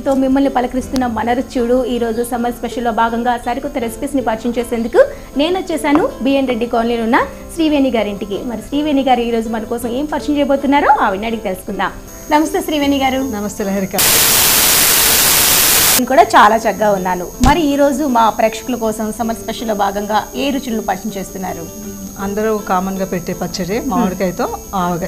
రెసిపీతో మిమ్మల్ని పలకరిస్తున్న మన రుచుడు ఈ రోజు సమ్మర్ స్పెషల్లో భాగంగా సరికొత్త రెసిపీస్ని పరిచయం చేసేందుకు నేను వచ్చేసాను బిఎన్ రెడ్డి కాలనీలో ఉన్న శ్రీవేణి గారింటికి మరి శ్రీవేణి గారు ఈ రోజు మన కోసం ఏం పరిచయం చేయబోతున్నారో ఆవిడని అడిగి తెలుసుకుందాం నమస్తే శ్రీవేణి గారు నమస్తే లహరిక నేను కూడా చాలా చక్కగా ఉన్నాను మరి ఈ రోజు మా ప్రేక్షకుల కోసం సమ్మర్ స్పెషల్లో భాగంగా ఏ రుచులను పరిచయం చేస్తున్నారు అందరూ కామన్గా పెట్టే పచ్చడి మామిడికాయతో ఆవకాయ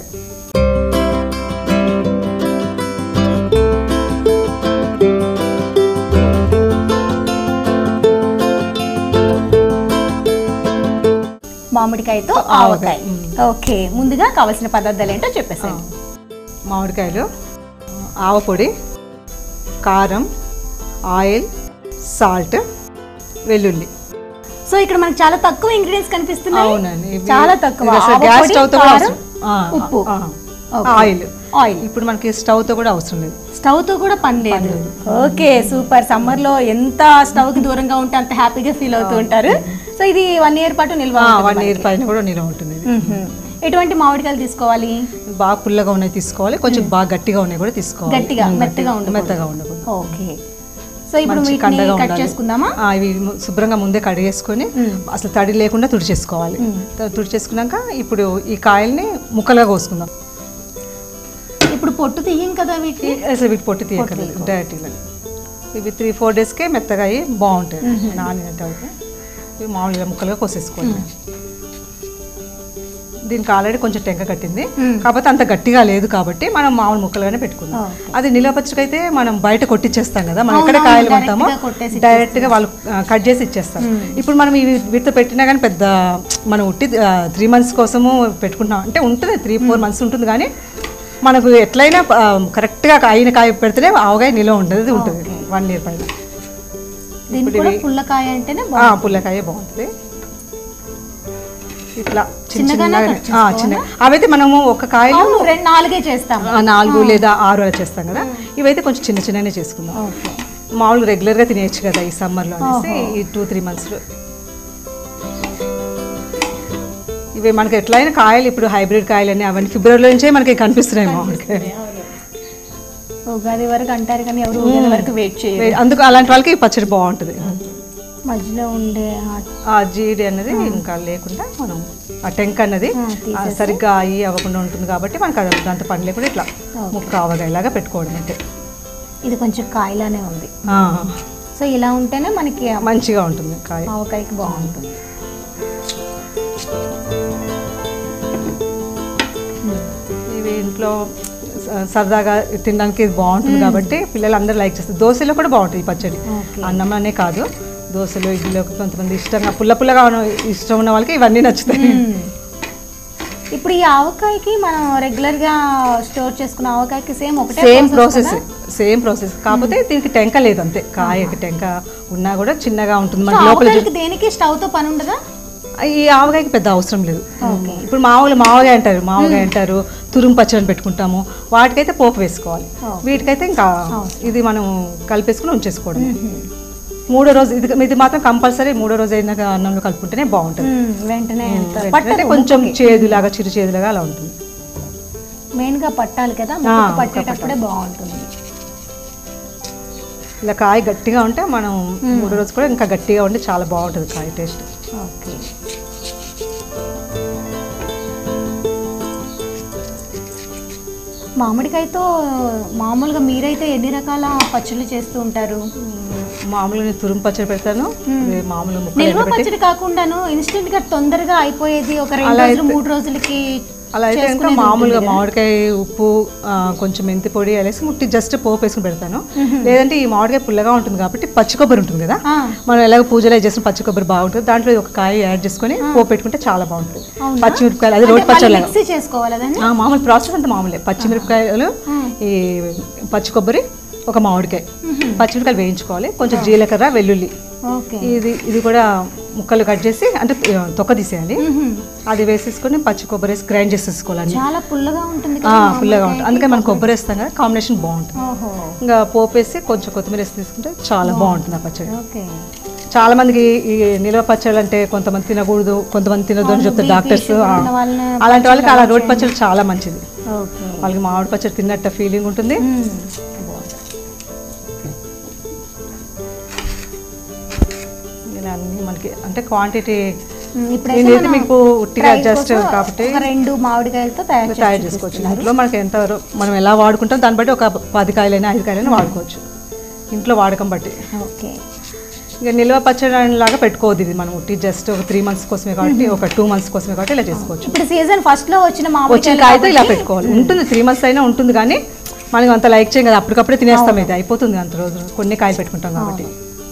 మామిడికాయతో ఆవకాయ ఓకే ముందుగా కావాల్సిన పదార్థాలు ఏంటో చెప్పేసాను మామిడికాయలు ఆవపొడి కారం ఆయిల్ సాల్ట్ వెల్లుల్లి సో ఇక్కడ మనకు చాలా తక్కువ ఇంగ్రీడియంట్స్ కనిపిస్తున్నాయి అవునండి ఇవి- చాలా తక్కువ ఇది అసలు ఆవ గ్యాస్ పొడి, స్టవ్తో కూడా కారం, అవసరం ఆ, ఉప్పు ఆ, ఓకే. ఆయిల్ ఆయిల్ ఇప్పుడు మనకి స్టవ్తో కూడా అవసరం లేదు స్టవ్ తో కూడా పని లేదు ఓకే సూపర్ సమ్మర్ లో ఎంత స్టవ్ కి దూరంగా ఉంటే అంత హ్యాపీగా ఫీల్ అవుతూ ఉంటారు సో ఇది వన్ ఇయర్ పాటు నిల్వ ఉంటుంది వన్ ఇయర్ పైన కూడా నిల్వ ఉంటుంది ఇది. మ్మ్. ఎటువంటి మామిడికాయలు తీసుకోవాలి బాగా పుల్లగా ఉన్నాయి తీసుకోవాలి కొంచెం బాగా గట్టిగా ఉన్నాయి కూడా తీసుకోవాలి గట్టిగా ఉమ్, మెత్తగా గట్టిగా, ఉండకూడదు. మెత్తగా ఉండకూడదు ఓకే సో ఇప్పుడు మంచి వీటిని కండగా కట్ ఉండాలి. చేసుకుందామా ఆ, ఇవి ము- శుభ్రంగా ముందే కడిగేసుకొని అసలు తడి లేకుండా తుడిచేసుకోవాలి త- తుడిచేసుకున్నాక ఇప్పుడు ఈ కాయల్ని ముక్కలుగా కోసుకుందాం ఇప్పుడు పొట్టు తీయం కదా వీటిని ఈ- అసలు వీటి పొట్టి తీయకలేదు డైరెక్ట్ ఇలా ఇవి త్రీ ఫోర్ డేస్కే మెత్తగా అయ్యి బాగుంటాయి నానినట్టు అవుతాయి ఇవి మామూలుగా ముక్కలుగా కోసేసుకోవాలి దీనికి ఆల్రెడీ కొంచెం టెంక కట్టింది కాకపోతే అంత గట్టిగా లేదు కాబట్టి మనం మామూలు ముక్కలుగానే పెట్టుకుందాం ఓకే. అది నిలవ పచ్చడికైతే మనం బయట కొట్టిచ్చేస్తాం కదా మనం ఎక్కడ అవునవును, కాయలు direct కొంటామో గా కొట్టేసి డైరెక్ట్ గా వాళ్ళు ఆ, కట్ చేసి ఇచ్చేస్తారు ఇప్పుడు మనం ఇవి వీటితో పెట్టినా కానీ పెద్ద మనం ఉట్టి త్రీ మంత్స్ కోసము పెట్టుకుంటున్నాం అంటే ఉంటుంది త్రీ ఫోర్ మంత్స్ ఉంటుంది కానీ మనకు ఎట్లయినా ఆ, కరెక్ట్గా అయిన కాయ పెడితేనే ఆవగాయ నిల్వ ఉంటుంది ఉంటుంది వన్ ఇయర్ పైన దీనికి కూడా పుల్లకాయ అంటేనే ఆ, పుల్లకాయ బాగుంటుంది ఇట్లా చిన్న చిన్నగానే చిన్నగా cut ఆ, చిన్న అవైతే మనము ఒక కాయలు అవును రెండు నాలుగే చేస్తాం ఆ, నాలుగు లేదా ఆరు అలా చేస్తాం కదా ఇవైతే కొంచెం చిన్న చిన్ననే చేసుకుందాం ఓకే మామూలుగా రెగ్యులర్గా తినేయచ్చు కదా ఈ సమ్మర్లో అనేసి ఈ టూ త్రీ మంత్స్లో ఇవి మనకి ఎట్లయినా కాయలు ఇప్పుడు హైబ్రిడ్ కాయలు అని అవన్నీ ఫిబ్రవరిలో నుంచే మనకి కనిపిస్తున్నాయి మామిడికాయ ఉగాది వరకు అంటారు కానీ ఎవరు ఉగాది వరకు వెయిట్ చేయరు అందుకు అలాంటి వాళ్ళకి ఈ పచ్చడి బాగుంటుంది మధ్యలో ఉండే ఆ ఆ జీడి అనేది ఇంకా లేకుండా మనం ఆ టెంక్ అన్నది ఆ, ఆ, సరిగ్గా అయ్యి అవ్వకుండా ఉంటుంది కాబట్టి మనకు అది దాంతో పని లేకుండా ఇట్లా ముక్క ఆవగాయలాగా పెట్టుకోవడం అంటే ఇది కొంచెం కాయలానే ఉంది ఆ, సో ఇలా ఉంటేనే మనకి మంచిగా ఉంటుంది కాయ ఆవకాయకి బాగుంటుంది ఇవి ఇంట్లో స- సరదాగా తినడానికి ఇది బాగుంటుంది కాబట్టి పిల్లలు అందరూ లైక్ చేస్తారు దోశలో కూడా బాగుంటుంది ఈ పచ్చడి ఓకే. అన్నం అనే కాదు దోశలు ఇడ్లీలో కొంతమంది ఇష్టంగా పుల్ల పుల్లగా ఉన్న- ఇష్టం ఉన్న వాళ్ళకి ఇవన్నీ నచ్చుతాయి ఇప్పుడు ఈ ఆవకాయకి మనం రెగ్యులర్ గా స్టోర్ చేసుకున్న ఆవకాయకి సేమ్ ఒకటే సేమ్ process ప్రాసెస్ కదా? సేమ్ ప్రాసెస్ కాకపోతే దీనికి టెంక లేదు అంతే కాయకి టెంక ఉన్నా కూడా చిన్నగా ఉంటుంది సో మనకి లోపల ఆవకాయకి దేనికి స్టవ్ తో పని ఉండదా ఈ ఆవకాయకి పెద్ద అవసరం లేదు ఇప్పుడు మామూలు మామూలుగా అంటారు మామూలుగా అంటారు తురుము పచ్చడి పెట్టుకుంటాము వాటికైతే పోపు వేసుకోవాలి వీటికైతే ఇంకా ఇది మనం కలిపేసుకుని ఉంచేసుకోవడం మూడో రోజు ఇది ఇది మాత్రం కంపల్సరీ మూడో రోజు అయినా అన్నంలో కలుపుకుంటేనే బాగుంటుంది మ్మ్, వెంటనే ఎంత అంటే పట్టదు కొంచెం చేదులాగా చిరు చేదులాగా అలా ఉంటుంది మెయిన్ గా పట్టాలి కదా ముక్కకు పట్టేటప్పుడే బాగుంటుంది ఇలా కాయ గట్టిగా ఉంటే మనం మూడో రోజు కూడా ఇంకా గట్టిగా ఉంటే చాలా బాగుంటుంది కాయ టేస్ట్ ఓకే మామిడికాయతో మామూలుగా మీరైతే ఎన్ని రకాల పచ్చళ్ళు చేస్తూ ఉంటారు మామూలుగా నేను తురుము పచ్చడి పెడతాను ఇది మామూలు ముక్కలు నిల్వ పచ్చడి కాకుండాను ఇన్స్టెంట్ గా తొందరగా అయిపోయేది ఒక రెండు రోజులు మూడు రోజులకి అలా అయితే ఇంకా మామూలుగా మామిడికాయ ఉప్పు ఆ, కొంచెం మెంతి పొడి వేసి ముట్టి జస్ట్ పోపు వేసుకుని పెడతాను లేదంటే ఈ మామిడికాయ పుల్లగా ఉంటుంది కాబట్టి పచ్చి కొబ్బరి ఉంటుంది కదా ఆ. మనం ఎలాగ పూజలో చేసిన పచ్చి కొబ్బరి బాగుంటుంది దాంట్లో ఒక కాయ యాడ్ చేసుకొని పోపు పెట్టుకుంటే చాలా బాగుంటుంది పచ్చిమిరపకాయలు అది రోటి పచ్చడి లాగా మిక్సీ చేసుకోవాలి అదని ఆ, మామూలు ప్రాసెస్ అంతా మామూలే పచ్చిమిరపకాయలు ఈ పచ్చి కొబ్బరి ఒక మామిడికాయ పచ్చిమిరపకాయలు వేయించుకోవాలి కొంచెం జీలకర్ర వెల్లుల్లి ఓకే ఇది ఇది కూడా ముక్కలు కట్ చేసి అంటే ఆ, తొక్క తీసేయాలి అది వేసేసుకొని పచ్చి కొబ్బరి వేసి గ్రైండ్ చేసేసుకోవాలి చాలా పుల్లగా ఉంటుంది ఆ, పుల్లగా ఉంటుంది అందుకే మనం కొబ్బరి వేస్తాం కదా కాంబినేషన్ బాగుంటుంది ఓహో ఇంకా పోపు వేసి కొంచెం కొత్తిమీర వేసి తీసుకుంటే చాలా బాగుంటుంది ఆ పచ్చడి ఓకే చాలా మందికి ఈ నిల్వ పచ్చళ్ళు అంటే కొంతమంది తినకూడదు కొంతమంది తినదు అని చెప్తారు డాక్టర్స్ ఉన్న వాళ్ళని అలాంటి వాళ్ళకి అలా రోటి పచ్చడి చాలా మంచిది ఓకే వాళ్ళకి మామిడి పచ్చడి తిన్నట్టు ఫీలింగ్ ఉంటుంది ఇవన్నీ మనకి అంటే క్వాంటిటీ ఉమ్, ఇప్పుడైతే నేనైతే మనం మీకు ఉట్టిగా try just కోసం కాబట్టి ఒక రెండు మామిడికాయలతో తయారు చేసి తయారు చేసుకోవచ్చు ఇంట్లో మనకి ఎంత మనం ఎలా వాడుకుంటాం దాన్ని బట్టి ఒక పది కాయలైనా ఐదు కాయలైనా వాడుకోవచ్చు ఇంట్లో వాడకం బట్టి ఓకే ఇక నిల్వ పచ్చడి లాగా పెట్టుకోవద్దు ఇది మనం ఉట్టి జస్ట్ ఒక త్రీ మంత్స్ కోసమే కాబట్టి ఒక టూ మంత్స్ కోసమే కాబట్టి ఇలా చేసుకోవచ్చు ఇప్పుడు సీజన్ ఫస్ట్ లో వచ్చిన వచ్చిన మామిడికాయలు కాయతో ఇలా పెట్టుకోవాలి ఉంటుంది త్రీ మంత్స్ అయినా ఉంటుంది కానీ మనం అంత లైక్ చేయం కదా అప్పటికప్పుడే తినేస్తాం ఇది అయిపోతుంది అంత రోజు కొన్ని కాయలు పెట్టుకుంటాం కాబట్టి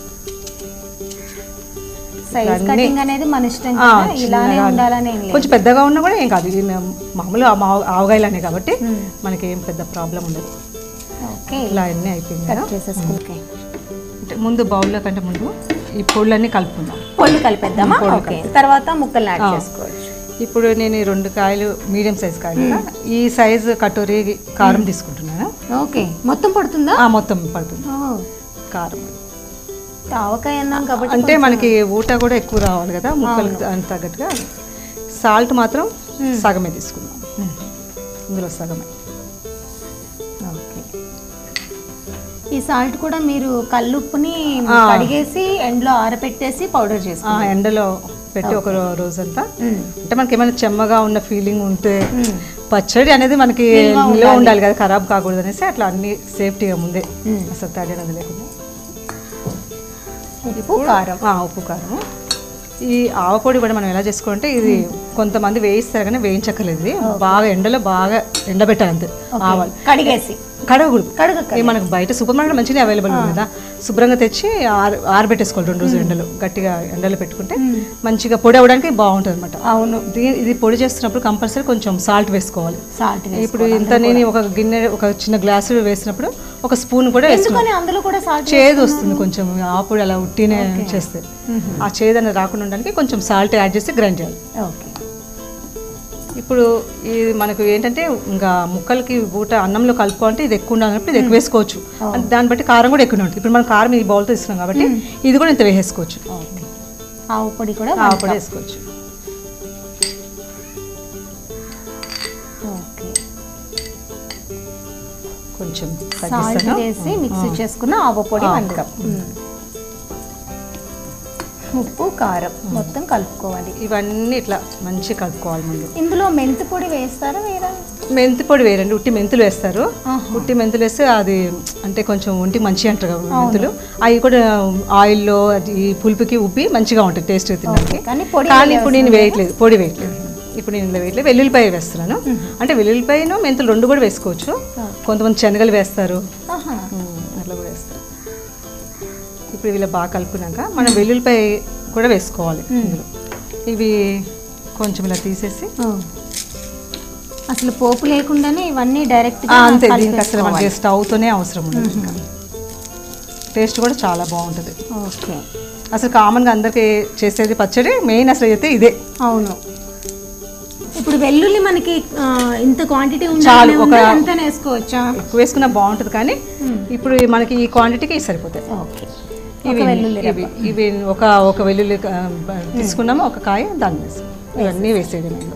సైజ్ అన్నీ- కటింగ్ అనేది మన ఇష్టం ఆ, కదా ఇలానే చిన్నగా ఉండాలని ఏం లేదు కొంచెం పెద్దగా ఉన్నా కూడా ఏం కాదు ఇది మామూలు ఆవగాయలనే కాబట్టి మనకి ఏం పెద్ద ప్రాబ్లం ఉండదు ఓకే ఇలా అన్నీ అయిపోయింది కదా కట్ చేసేసుకుంటే అంటే ముందు బౌల్లో కంటే ముందు ఈ పొళ్ళన్నీ కలుపుకుందాం పొళ్ళు కలిపేద్దామా ఓకే తర్వాత ముక్కలు యాడ్ ఆ. చేసుకోవచ్చు ఇప్పుడు నేను ఈ రెండు కాయలు మీడియం సైజ్ కాయలు కదా ఈ సైజు కటోరీ కారం తీసుకుంటున్నాను ఓకే మొత్తం పడుతుందా ఆ, మొత్తం పడుతుంది ఓ, కారం ఆవకాయ అన్నాం కాబట్టి అంటే మనకి ఊట కూడా ఎక్కువ రావాలి కదా ముక్కలకు దానికి తగ్గట్టుగా సాల్ట్ మాత్రం సగమే తీసుకుందాం ఇందులో సగమే ఓకే ఈ సాల్ట్ కూడా మీరు కల్లుప్పుని ఆ. కడిగేసి ఎండలో ఆరబెట్టేసి పౌడర్ ఆ, చేసుకోండి ఎండలో పెట్టి ఒక రో- రోజంతా అంటే మనకి ఏమైనా చెమ్మగా ఉన్న ఫీలింగ్ ఉంటే పచ్చడి అనేది మనకి నిల్వ ఉండాలి కదా ఖరాబ్ కాకూడదు అనేసి అట్లా అన్ని సేఫ్టీగా ముందే అసలు తడి అనేది లేకుండా ఉప్పు కారం ఆ, ఉప్పు కారం ఈ ఆవపొడి కూడా మనం ఎలా చేసుకోవాలంటే ఇది కొంతమంది వేయిస్తారు కానీ వేయించక్కర్లేదు ఇది బాగా ఎండలో బాగా ఎండబెట్టాలి అంతే ఆవాలు కడిగేసి కడగకూడదు కడగక ఇది మనకు బయట సూపర్ మార్కెట్ మంచిగా అవైలబుల్ ఉంది కదా శుభ్రంగా తెచ్చి ఆర ఆరబెట్టేసుకోవాలి రెండు రోజులు ఎండలో గట్టిగా ఎండలో పెట్టుకుంటే మంచిగా పొడి అవ్వడానికి బాగుంటుంది అనమాట అవును దీని ఇది పొడి చేస్తున్నప్పుడు కంపల్సరీ కొంచెం సాల్ట్ వేసుకోవాలి సాల్ట్ ఇప్పుడు ఇంత నేను ఒక గిన్నె ఒక చిన్న గ్లాసు వేసినప్పుడు ఒక స్పూన్ కూడా వేసుకోవాలి ఎందుకని అందులో కూడా సాల్ట్ చేదు వస్తుంది కొంచెం ఆపుడు అలా ఉట్టినే చేస్తే ఆ చేదు అనేది రాకుండా ఉండడానికి కొంచెం సాల్ట్ యాడ్ చేసి గ్రైండ్ చేయాలి ఓకే ఇప్పుడు ఇది మనకు ఏంటంటే ఇంకా ముక్కలకి ఊట అన్నంలో కలుపుకోవాలంటే ఇది ఎక్కువ ఉండాలన్నప్పుడు ఇది ఎక్కువ వేసుకోవచ్చు అంటే దాన్ని బట్టి కారం కూడా ఎక్కువ ఉంటుంది ఇప్పుడు మనం కారం ఈ బౌల్తో ఇస్తున్నాం కాబట్టి ఇది కూడా ఇంత వేసేసుకోవచ్చు ఓకే ఆవు పొడి కూడా ఆ కూడా వేసుకోవచ్చు ఓకే కొంచెం సాల్ట్ తగ్గిస్తాను వేసి మిక్సీ చేసుకున్న ఆవ పొడి ఆ, వన్ కప్ ఉప్పు కారం మొత్తం కలుపుకోవాలి ఇవన్నీ ఇట్లా మంచి కలుపుకోవాలి ముందు ఇందులో మెంతి పొడి వేస్తారా వేరా మెంతి పొడి వేరండి ఉట్టి మెంతులు వేస్తారు ఆహా. ఉట్టి మెంతులు వేస్తే అది అంటే కొంచెం ఒంటి మంచిగా అంటారు కదా మెంతులు అవి కూడా ఆయిల్లో అది ఈ పులుపుకి ఉబ్బి మంచిగా ఉంటుంది టేస్ట్ తినడానికి కానీ పొడి కానీ ఇప్పుడు నేను వేయట్లేదు పొడి వేయట్లేదు ఇప్పుడు నేను ఇలా వేయట్లేదు వెల్లుల్లిపాయ వేస్తున్నాను అంటే వెల్లుల్లిపాయను మెంతులు రెండు కూడా వేసుకోవచ్చు కొంతమంది శనగలు వేస్తారు ఆహా. ఉమ్, అట్లా కూడా వేస్తారు ఇప్పుడు ఇలా బాగా కలుపుకున్నాక మనం వెల్లుల్లిపాయ కూడా వేసుకోవాలి ఇందులో ఇవి కొంచెం ఇలా తీసేసి ఓ. అసలు పోపు లేకుండానే ఇవన్నీ డైరెక్ట్ ఆ, అంతే దీనికి అసలు మనకి స్టవ్తోనే అవసరం ఉండదు ఇంకా టేస్ట్ కూడా చాలా బాగుంటుంది ఓకే అసలు కామన్గా అందరికీ చేసేది పచ్చడి మెయిన్ అసలు అయితే ఇదే అవును ఇప్పుడు వెల్లుల్లి మనకి ఆ, ఇంత క్వాంటిటీ చాలు, ఉండాలి ఒక- ఎంత వేసుకోవచ్చా ఎక్కువ వేసుకున్నా బాగుంటుంది కానీ ఇప్పుడు మనకి ఈ క్వాంటిటీకి ఇవి సరిపోతాయి ఓకే ఇవి ఒక వెల్లుల్లి ఇవి ఇవి ఒక ఒక వెల్లుల్లి ఆ, తీసుకున్నాము ఒక కాయ దాన్ని వేసాం ఇవన్నీ వేసేది ఇందులో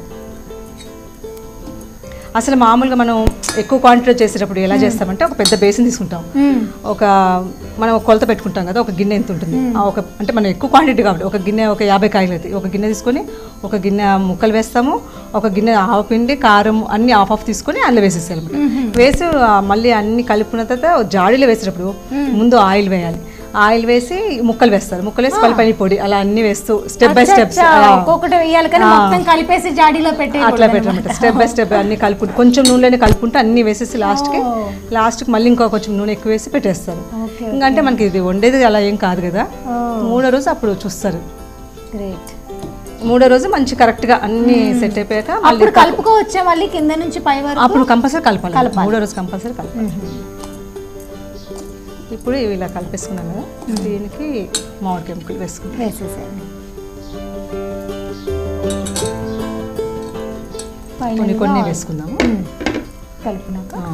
అసలు మామూలుగా మనం ఎక్కువ క్వాంటిటీలో చేసేటప్పుడు ఎలా చేస్తామంటే ఒక పెద్ద బేసిన్ తీసుకుంటాం మ్మ్. ఒక మనం ఒక కొలత పెట్టుకుంటాం కదా ఒక గిన్నె ఎంత ఉంటుంది ఆ ఒక అంటే మనం ఎక్కువ క్వాంటిటీ కాబట్టి ఒక గిన్నె ఒక యాభై కాయలు అయితే ఒక గిన్నె తీసుకొని ఒక గిన్నె ముక్కలు వేస్తాము ఒక గిన్నె ఆవపిండి కారం అన్ని ఆఫ్ ఆఫ్ తీసుకొని అందులో వేసేసేయాలి అనమాట వేసి ఆ, మళ్ళీ అన్ని కలుపుకున్న తర్వాత జాడీలో వేసేటప్పుడు ముందు ఆయిల్ వేయాలి ఆయిల్ వేసి ముక్కలు వేస్తారు ముక్కలు వేసి పల్లిపల్లి పొడి అలా అన్ని వేస్తూ స్టెప్ బై స్టెప్స్ అచ్చా, ఒక్కొక్కటి వేయాలి కానీ మొత్తం కలిపేసి జాడీలో పెట్టే అట్లా పెట్టారన్నమాట స్టెప్ బై స్టెప్ అన్ని కలుపుకుంటూ కొంచెం నూనెలోనే కలుపుకుంటూ అన్ని వేసేసి లాస్ట్కి లాస్ట్కి మళ్ళీ ఇంకో కొంచెం నూనె ఎక్కువ వేసి పెట్టేస్తారు ఓకే ఇంకా అంటే మనకి ఇది వండేది అలా ఏం కాదు కదా మూడో రోజు అప్పుడు చూస్తారు గ్రేట్ మూడో రోజు మంచి కరెక్ట్గా అన్ని సెట్ అయిపోయాక మళ్ళీ అప్పుడు కలుపుకోవచ్చా మళ్ళీ కింద నుంచి పై వరకు అప్పుడు కంపల్సరీ కలపాలి మూడో రోజు కంపల్సరీ కలపాలి ఇప్పుడు ఇవి ఇలా కలిపేసుకున్నాం కదా దీనికి మామిడికాయ ముక్కలు వేసుకుంటాం వేసేసేయండి పైన కొన్ని కొన్ని వేసుకుందాము మ్మ్. కలిపినాక ఆ.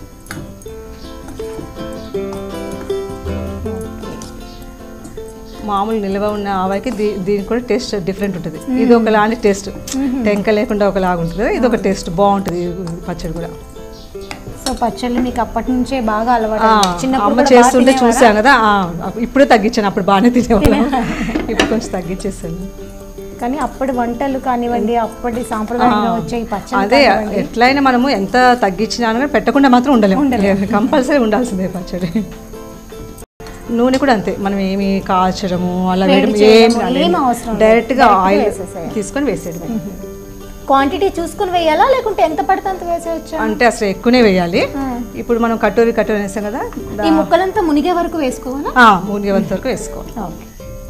ఓకే. మామూలు నిల్వ ఉన్న ఆవాకి దీ దీనికి కూడా టేస్ట్ డిఫరెంట్ ఉంటుంది ఇది ఒకలాంటి టేస్ట్ టెంక లేకుండా ఒకలాగా ఉంటుంది ఇది ఒక టేస్ట్ బాగుంటుంది ఈ పచ్చడి కూడా సో పచ్చళ్ళు మీకు అప్పటి నుంచే బాగా అలవాటు ఆ, చిన్నప్పుడు అమ్మ కూడా బాగా చేస్తుంటే తినేవారా? చూసాను కదా ఆ, ఇప్పుడే తగ్గించాను అప్పుడు బాగానే తినేవాళ్ళం ఇప్పుడు కొంచెం తగ్గించేసాను కానీ అప్పటి వంటలు కానివ్వండి అప్పటి సాంప్రదాయంగా వచ్చే ఈ పచ్చళ్ళు అదే కానివ్వండి. ఎట్లయినా మనము ఎంత తగ్గించినా కానీ పెట్టకుండా మాత్రం ఉండలేము కంపల్సరీ ఉండాల్సిందే పచ్చడి నూనె కూడా అంతే మనం ఏమి కాల్చడము అలా వేడి వేయడం చేయడము, ఏం ఏం అవసరం లేదు. డైరెక్ట్గా Direct గా ఆయిల్ వేసేసేయాలి. తీసుకొని వేసేయడమే క్వాంటిటీ చూసుకుని వేయాలా లేకుంటే ఎంత పడితే అంత వేసేయచ్చా అంటే అసలు ఎక్కువనే వేయాలి ఆ. ఇప్పుడు మనం కటోరి కటోరి వేసాం కదా ఈ ముక్కలంతా మునిగే వరకు వేసుకోవాలా మూడు వంత వరకు వేసుకోవాలి ఓకే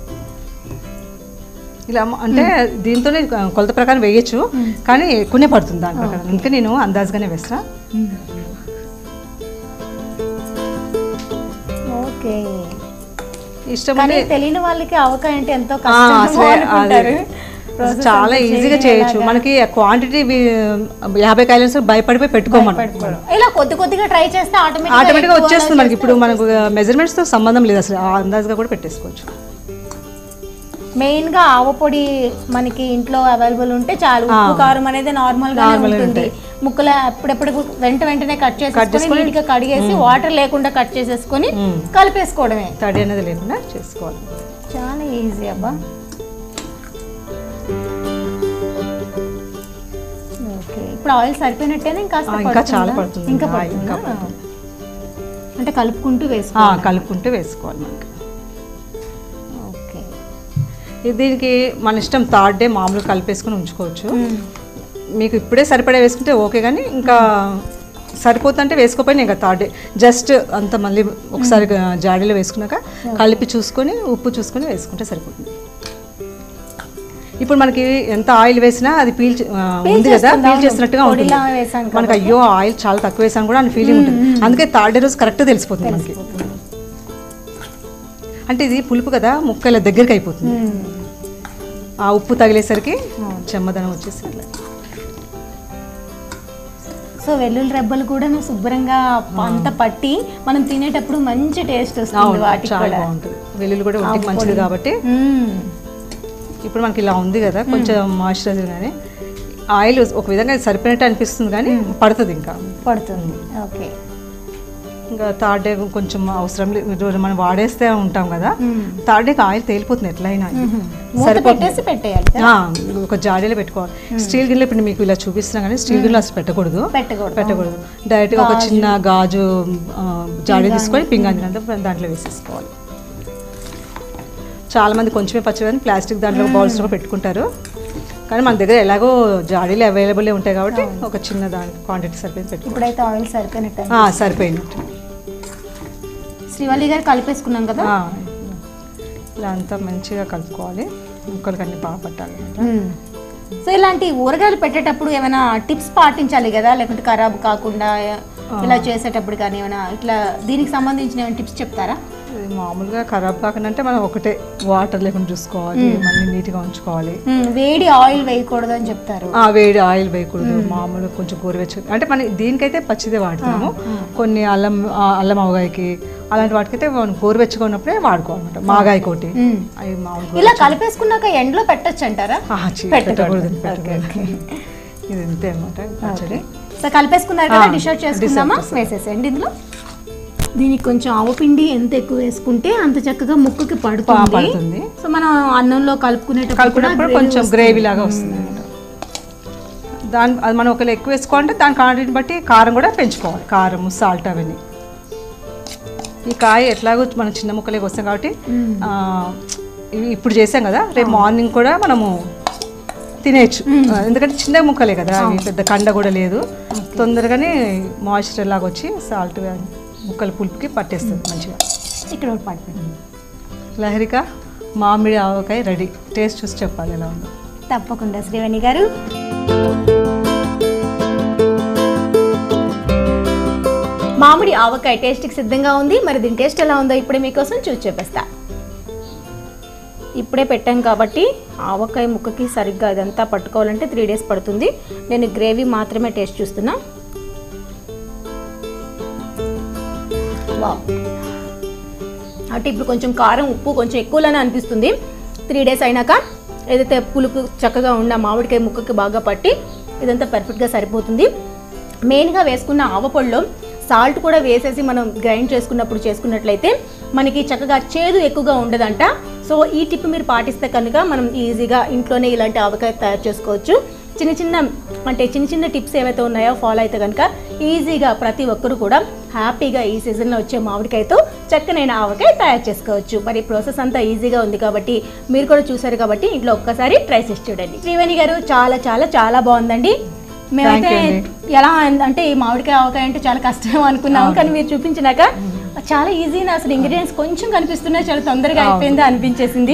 ఇలా అమ్మ- అంటే దీంతోనే కొలత ప్రకారం వేయచ్చు కానీ ఎక్కువనే పడుతుంది దాని ప్రకారం అందుకే నేను అందాజుగానే వేస్తా ఓకే ఇష్టం కానీ ఉంటే తెలియని వాళ్ళకి ఆవకాయ అంటే ఎంతో ఆ, కష్టం అసలే అనుకుంటారు అదే. అసలు చాలా ఈజీగా చేయొచ్చు మనకి క్వాంటిటీ యాభై కాయలు భయపడిపోయి పెట్టుకోమని పెట్టుకోవడం. ఇలా కొద్ది కొద్దిగా ట్రై చేస్తే ఆటోమేటిక్ ఆటోమేటిక్గా వచ్చేస్తుంది మనకి ఇప్పుడు మనకు మెజర్మెంట్స్తో సంబంధం లేదు అసలు ఆ అందాజుగా కూడా పెట్టేసుకోవచ్చు మెయిన్ గా ఆవ పొడి మనకి ఇంట్లో అవైలబుల్ ఉంటే చాలు ఉప్పు కారం అనేది నార్మల్ గా ఉంటుంది ముక్కలు ఎప్పుడెప్పుడు వెంట వెంటనే కట్ చేసుకొని నీట్ గా కడిగేసి వాటర్ లేకుండా కట్ చేసేసుకొని కలిపేసుకోవడమే తడి అనేది లేకుండా చేసుకోవాలి చాలా ఈజీ అబ్బా ఓకే ఇప్పుడు ఆయిల్ సరిపోయినట్టేనా ఇంకా ఆ, ఇంకా చాలా పడుతుంది ఇంకా ఆ, ఇంకా పడుతుందా? అంటే కలుపుకుంటూ వేసుకో ఆ, కలుపుకుంటూ వేసుకోవాలి మనకి ఓకే ఇది దీనికి మన ఇష్టం థర్డ్ డే మామూలుగా కలిపేసుకొని ఉంచుకోవచ్చు మీకు ఇప్పుడే సరిపడే వేసుకుంటే ఓకే కానీ ఇంకా సరిపోతుంటే వేసుకోపోయినా ఇంకా థర్డ్ డే జస్ట్ అంత మళ్ళీ ఒకసారి జాడీలో వేసుకున్నాక కలిపి చూసుకొని ఉప్పు చూసుకొని వేసుకుంటే సరిపోతుంది ఇప్పుడు మనకి ఎంత ఆయిల్ వేసినా అది పీల్ ఉంది కదా పీల్ చేసినట్టుగా ఉంటుంది పొడిలా వేసాం మనకి అయ్యో ఆయిల్ చాలా తక్కువ వేసాను కూడా అని ఫీలింగ్ ఉంటుంది అందుకే థర్డ్ డే రోజు కరెక్ట్గా తెలిసిపోతుంది మనకి అంటే ఇది పులుపు కదా ముక్క ఇలా దగ్గరికి అయిపోతుంది ఆ ఉప్పు తగిలేసరికి చెమ్మదనం వచ్చేసి అట్లా. సో వెల్లుల్లి రెబ్బలు కూడా శుభ్రంగా అంత పట్టి మనం తినేటప్పుడు మంచి టేస్ట్ వస్తుంది అవును, వాటికి చాలా కూడా బాగుంటుంది వెల్లుల్లి కూడా ఒంటికి మంచిది కాబట్టి మ్మ్. ఇప్పుడు మనకి ఇలా ఉంది కదా కొంచెం మాయిశ్చరైజర్ కానీ ఆయిల్ ఒక విధంగా ఇది సరిపోయినట్టు అనిపిస్తుంది కానీ పడుతుంది ఇంకా పడుతుంది ఓకే ఇంకా థర్డ్ డే కొంచెం అవసరం లేదు రోజు మనం వాడేస్తే ఉంటాం కదా థర్డ్ డేకి ఆయిల్ తేలిపోతుంది ఎట్లయినా మూత పెట్టేసి పెట్టేయాలి ఆ, ఒక జాడీలో పెట్టుకోవాలి స్టీల్ గిన్నెలో ఇప్పుడు మీకు ఇలా చూపిస్తున్నా కానీ స్టీల్ గిన్నెలో అసలు పెట్టకూడదు పెట్టకూడదు పెట్టకూడదు డైరెక్ట్గా ఒక చిన్న గాజు ఆ, జాడీ తీసుకొని పింగాణి అంతా దాంట్లో వేసేసుకోవాలి చాలా మంది కొంచెమే పచ్చడి ప్లాస్టిక్ దాంట్లో బౌల్స్లో పెట్టుకుంటారు కానీ మన దగ్గర ఎలాగో జాడీలు అవైలబుల్ ఉంటాయి కాబట్టి ఒక చిన్న దాని క్వాంటిటీ సరిపోయింది పెట్టుకో ఇప్పుడైతే ఆయిల్ సరిపోయినట్టు ఆ, సరిపోయినట్టు శ్రీవల్లి గారు కలిపేసుకున్నాం కదా ఆ, ఇలా అంతా మంచిగా కలుపుకోవాలి ముక్కలకి అన్ని బాగా పట్టాలన్నమాట సో ఇలాంటి ఊరగాయలు పెట్టేటప్పుడు ఏమైనా టిప్స్ పాటించాలి కదా లేకుంటే ఖరాబ్ కాకుండా ఇలా చేసేటప్పుడు కానీ ఏమైనా ఇట్లా దీనికి సంబంధించిన ఏమైనా టిప్స్ చెప్తారా ఇది మామూలుగా ఖరాబ్ కాకుండా అంటే మనం ఒకటే వాటర్ లేకుండా చూసుకోవాలి మళ్ళీ నీట్గా ఉంచుకోవాలి మ్మ్. వేడి ఆయిల్ వేయకూడదు అని చెప్తారు ఆ వేడి ఆయిల్ వేయకూడదు మామూలుగా కొంచెం గోరువెచ్చ అంటే మన దీనికైతే పచ్చిదే వాడుతున్నాము కొన్ని అల్లం ఆ, అల్లం అవగాయకి అలాంటి వాటికైతే మనం గోరువెచ్చగా ఉన్నప్పుడే వాడుకోవాలన్నమాట మాగాయ కోటి మ్మ్. అవి మామూలుగా ఇలా కలిపేసుకున్నాక ఎండలో పెట్టొచ్చు అంటారా ఆహా, చీ, పెట్టకూడదు పెట్టకూడదు ఇది అంతే అనమాట పచ్చడి సో కలిపేసుకున్నారు కదా ఆ, డిష్ అవుట్ చేసుకుందామా వేసేసేయండి ఇందులో దీనికి కొంచెం ఆవపిండి ఎంత ఎక్కువ వేసుకుంటే అంత చక్కగా ముక్కకి బా పడుతుంది పడుతుంది సో మనం అన్నంలో కలుపుకునేటప్పుడు కూడా కలుపుకున్నప్పుడు కొంచెం గ్రేవీ లాగా వస్తుంది అనమాట దాని అది మనం ఒకవేళ ఎక్కువ వేసుకోవాలంటే దాని క్వాంటిటీని బట్టి కారం కూడా పెంచుకోవాలి కారం సాల్ట్ అవన్నీ ఈ కాయ ఎట్లాగో మనం చిన్న ముక్కలే వస్తాం కాబట్టి ఆ, ఇవి ఇప్పుడు చేసాం కదా రేపు మార్నింగ్ కూడా మనము తినేయచ్చు ఆ, ఎందుకంటే చిన్న ముక్కలే కదా అవి పెద్ద కండ కూడా లేదు తొందరగానే మాయిశ్చర్ లాగా వచ్చి సాల్ట్ ముక్కల పులుపుకి పట్టేస్తుంది మంచిగా ఇక్కడ ఒకటి పడుతుంది లహరిక మామిడి ఆవకాయ రెడీ టేస్ట్ చూసి చెప్పాలి ఎలా ఉందో తప్పకుండా శ్రీవణి గారు మామిడి ఆవకాయ టేస్ట్కి సిద్ధంగా ఉంది మరి దీని టేస్ట్ ఎలా ఉందో ఇప్పుడే మీకోసం చూసి చెప్పేస్తా ఇప్పుడే పెట్టాం కాబట్టి ఆవకాయ ముక్కకి సరిగ్గా ఇదంతా పట్టుకోవాలంటే త్రీ డేస్ పడుతుంది నేను గ్రేవీ మాత్రమే టేస్ట్ చూస్తున్నా వావ్ అంటే ఇప్పుడు కొంచెం కారం ఉప్పు కొంచెం ఎక్కువలోనే అనిపిస్తుంది త్రీ డేస్ అయినాక ఏదైతే పులుపు చక్కగా ఉన్న మామిడికాయ ముక్కకి బాగా పట్టి ఇదంతా పర్ఫెక్ట్గా సరిపోతుంది మెయిన్గా వేసుకున్న ఆవపొడిలో సాల్ట్ కూడా వేసేసి మనం గ్రైండ్ చేసుకున్నప్పుడు చేసుకున్నట్లయితే మనకి చక్కగా చేదు ఎక్కువగా ఉండదంట సో ఈ టిప్ మీరు పాటిస్తే కనుక మనం ఈజీగా ఇంట్లోనే ఇలాంటి ఆవకాయ తయారు చేసుకోవచ్చు చిన్న చిన్న అంటే చిన్న చిన్న టిప్స్ ఏవైతే ఉన్నాయో ఫాలో అయితే కనుక ఈజీగా ప్రతి ఒక్కరు కూడా హ్యాపీగా ఈ సీజన్లో వచ్చే మామిడికాయతో చక్కనైన ఆవకాయ తయారు చేసుకోవచ్చు మరి ప్రాసెస్ అంతా ఈజీగా ఉంది కాబట్టి మీరు కూడా చూసారు కాబట్టి ఇంట్లో ఒక్కసారి ట్రై చేసి చూడండి శ్రీవేణి గారు చాలా చాలా చాలా బాగుందండి మేమైతే Thank you ఎలా అన్- అంటే ఈ మామిడికాయ ఆవకాయ అంటే చాలా కష్టం అనుకున్నాము కానీ మీరు చూపించినాక చాలా ఈజీ అసలు ఇంగ్రీడియంట్స్ కొంచెం కనిపిస్తున్నాయి చాలా తొందరగా అవును. అయిపోయింది అనిపించేసింది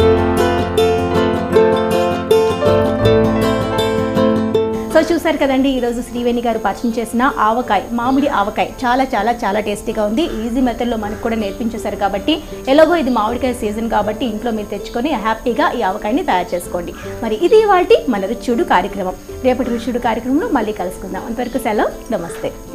సో చూసారు కదండి ఈరోజు శ్రీవేణి గారు పరిచయం చేసిన ఆవకాయ మామిడి ఆవకాయ చాలా చాలా చాలా టేస్టీగా ఉంది ఈజీ మెథడ్లో మనకు కూడా నేర్పించేశారు కాబట్టి ఎలాగో ఇది మామిడికాయ సీజన్ కాబట్టి ఇంట్లో మీరు తెచ్చుకొని హ్యాపీగా ఈ ఆవకాయని తయారు చేసుకోండి మరి ఇది వాటి మన రుచుడు కార్యక్రమం రేపటి రుచుడు కార్యక్రమంలో మళ్ళీ కలుసుకుందాం అంతవరకు సెలవు నమస్తే